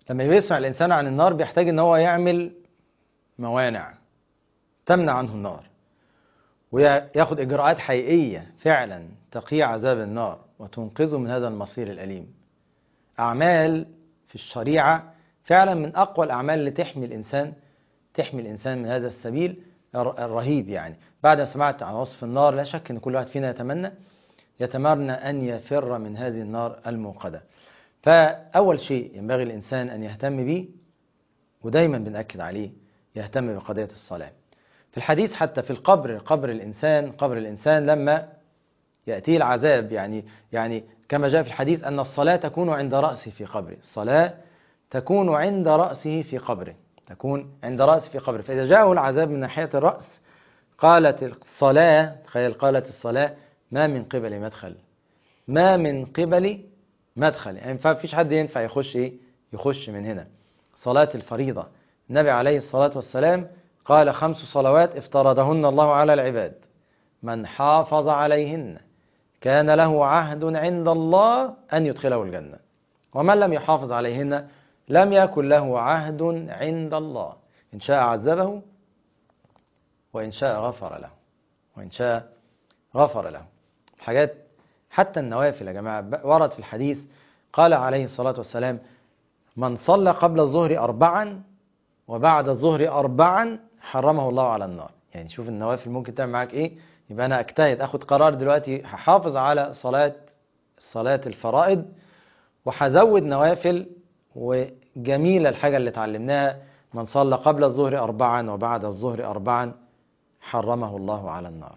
لما بيسمع الإنسان عن النار بيحتاج إن هو يعمل موانع تمنع عنه النار وياخد إجراءات حقيقية فعلا تقي عذاب النار وتنقذه من هذا المصير الأليم أعمال في الشريعة فعلا من أقوى الأعمال اللي تحمي الإنسان تحمي الإنسان من هذا السبيل الرهيب يعني بعد ما سمعت عن وصف النار لا شك أن كل واحد فينا يتمنى يتمنى أن يفر من هذه النار الموقدة فأول شيء ينبغي الإنسان أن يهتم به ودايما بنأكد عليه يهتم بقضية الصلاة في الحديث حتى في القبر قبر الإنسان قبر الإنسان لما يأتيه العذاب يعني يعني كما جاء في الحديث أن الصلاة تكون عند رأسه في قبره الصلاة تكون عند رأسه في قبره تكون عند رأسه في قبره فإذا جاءه العذاب من ناحية الرأس قالت الصلاة تخيل قالت الصلاة ما من قبل مدخل ما من قبل مدخل يعني ما فيش حد ينفع يخش ايه يخش من هنا صلاة الفريضة النبي عليه الصلاة والسلام قال خمس صلوات افترضهن الله على العباد من حافظ عليهن كان له عهد عند الله أن يدخله الجنة ومن لم يحافظ عليهن لم يكن له عهد عند الله إن شاء عذبه وإن شاء غفر له وإن شاء غفر له حاجات حتى النوافل يا جماعة ورد في الحديث قال عليه الصلاة والسلام من صلى قبل الظهر أربعا وبعد الظهر أربعا حرمه الله على النار يعني شوف النوافل ممكن تعمل معاك إيه يبقى أنا أجتهد أخد قرار دلوقتي هحافظ على صلاة صلاة الفرائض وهزود نوافل وجميلة الحاجة اللي اتعلمناها من صلى قبل الظهر أربعا وبعد الظهر أربعا حرمه الله على النار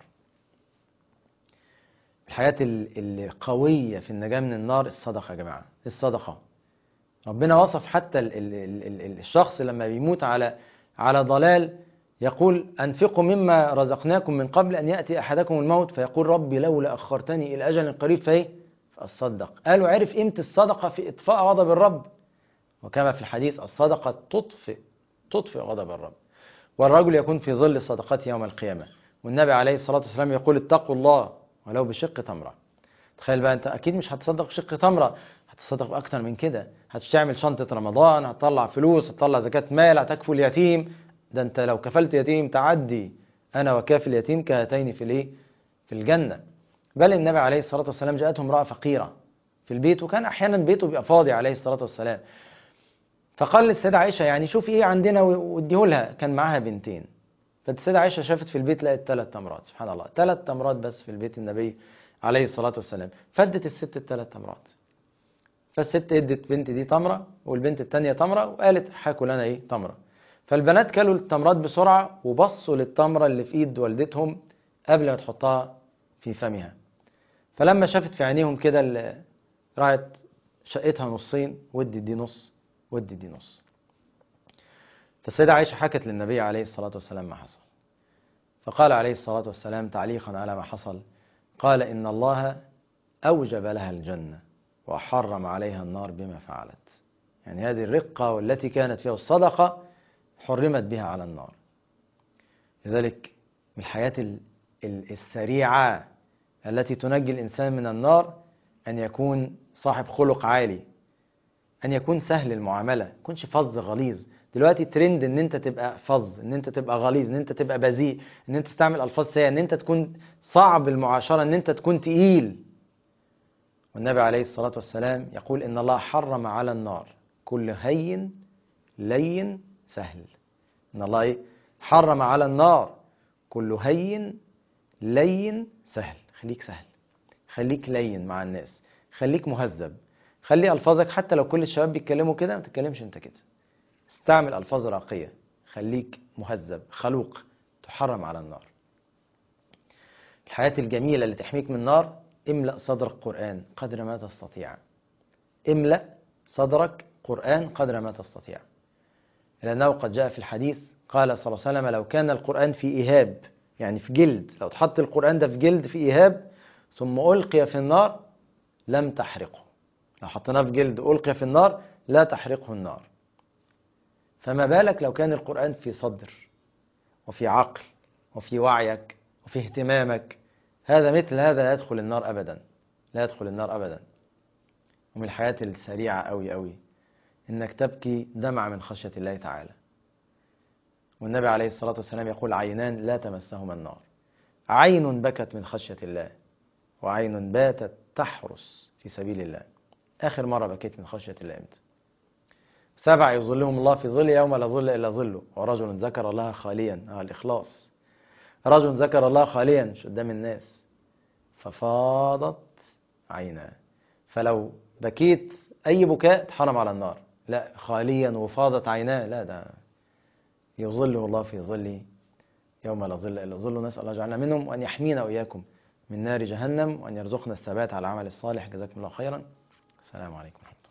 الحاجات القوية في النجاة من النار الصدقة يا جماعة الصدقة ربنا وصف حتى ال ال ال الشخص لما بيموت على على ضلال يقول أنفقوا مما رزقناكم من قبل أن يأتي أحدكم الموت فيقول ربي لولا أخرتني إلى أجل قريب فإيه فأصدق قالوا عرف قيمة الصدقة في إطفاء غضب الرب وكما في الحديث الصدقة تطفئ تطفئ غضب الرب والرجل يكون في ظل الصدقات يوم القيامة والنبي عليه الصلاة والسلام يقول اتقوا الله ولو بشق تمرة تخيل بقى انت اكيد مش هتصدق بشق تمرة هتصدق باكتر من كده هتعمل شنطة رمضان هتطلع فلوس هتطلع زكاة مال هتكفل اليتيم ده انت لو كفلت يتيم تعدي انا وكافل اليتيم كهاتين في الايه في الجنة بل النبي عليه الصلاة والسلام جاءته امرأة فقيرة في البيت وكان احيانا بيته بيبقى فاضي عليه الصلاة والسلام فقال للسيدة عائشة يعني شوف ايه عندنا واديه لها كان معاها بنتين فالسيدة عائشة شافت في البيت لقت ثلاث تمرات سبحان الله ثلاث تمرات بس في البيت النبي عليه الصلاة والسلام فدت الست الثلاث تمرات فالست ادت بنت دي تمرة والبنت الثانية تمرة وقالت حاكوا لنا ايه تمرة فالبنات كلوا التمرات بسرعة وبصوا للتمرة اللي في ايد والدتهم قبل ما تحطها في فمها فلما شافت في عينيهم كده راحت شقتها نصين ودي دي نص ودي دي نص فالسيدة عائشة حكت للنبي عليه الصلاة والسلام ما حصل فقال عليه الصلاة والسلام تعليقا على ما حصل قال إن الله أوجب لها الجنة وحرم عليها النار بما فعلت يعني هذه الرقة والتي كانت فيها الصدقة حرمت بها على النار لذلك من الحياة السريعة التي تنجي الإنسان من النار أن يكون صاحب خلق عالي أن يكون سهل المعاملة يكونش فظ غليظ دلوقتي ترند ان انت تبقى فظ ان انت تبقى غليظ ان انت تبقى بذيء ان انت تستعمل الفاظ سيئه ان انت تكون صعب المعاشره ان انت تكون تقيل والنبي عليه الصلاه والسلام يقول ان الله حرم على النار كل هين لين سهل ان الله ايه حرم على النار كل هين لين سهل خليك سهل خليك لين مع الناس خليك مهذب خلي الفاظك حتى لو كل الشباب بيتكلموا كده ما تتكلمش انت كده استعمل ألفاظ راقية خليك مهذب خلوق تحرم على النار الحياة الجميلة اللي تحميك من النار املأ صدرك قرآن قدر ما تستطيع املأ صدرك قرآن قدر ما تستطيع لأنه قد جاء في الحديث قال صلى الله عليه وسلم لو كان القرآن في إيهاب يعني في جلد لو تحط القرآن ده في جلد في إيهاب ثم ألقي في النار لم تحرقه لو حطيناه في جلد ألقي في النار لا تحرقه النار فما بالك لو كان القرآن في صدر وفي عقل وفي وعيك وفي اهتمامك هذا مثل هذا لا يدخل النار أبدا لا يدخل النار أبدا ومن الحياة السريعة أوي أوي إنك تبكي دمع من خشية الله تعالى والنبي عليه الصلاة والسلام يقول عينان لا تمسهما النار عين بكت من خشية الله وعين باتت تحرس في سبيل الله آخر مرة بكيت من خشية الله إمتى سبع يظلهم الله في ظل يوم لا ظل إلا ظله ورجل ذكر الله خاليا آه الإخلاص رجل ذكر الله خاليا مش قدام الناس ففاضت عيناه فلو بكيت أي بكاء اتحرم على النار لا خاليا وفاضت عيناه لا ده يظله الله في ظله يوم لا ظل إلا ظله نسأل الله جعلنا منهم وأن يحمينا وإياكم من نار جهنم وأن يرزقنا الثبات على العمل الصالح جزاكم الله خيرا السلام عليكم ورحمة الله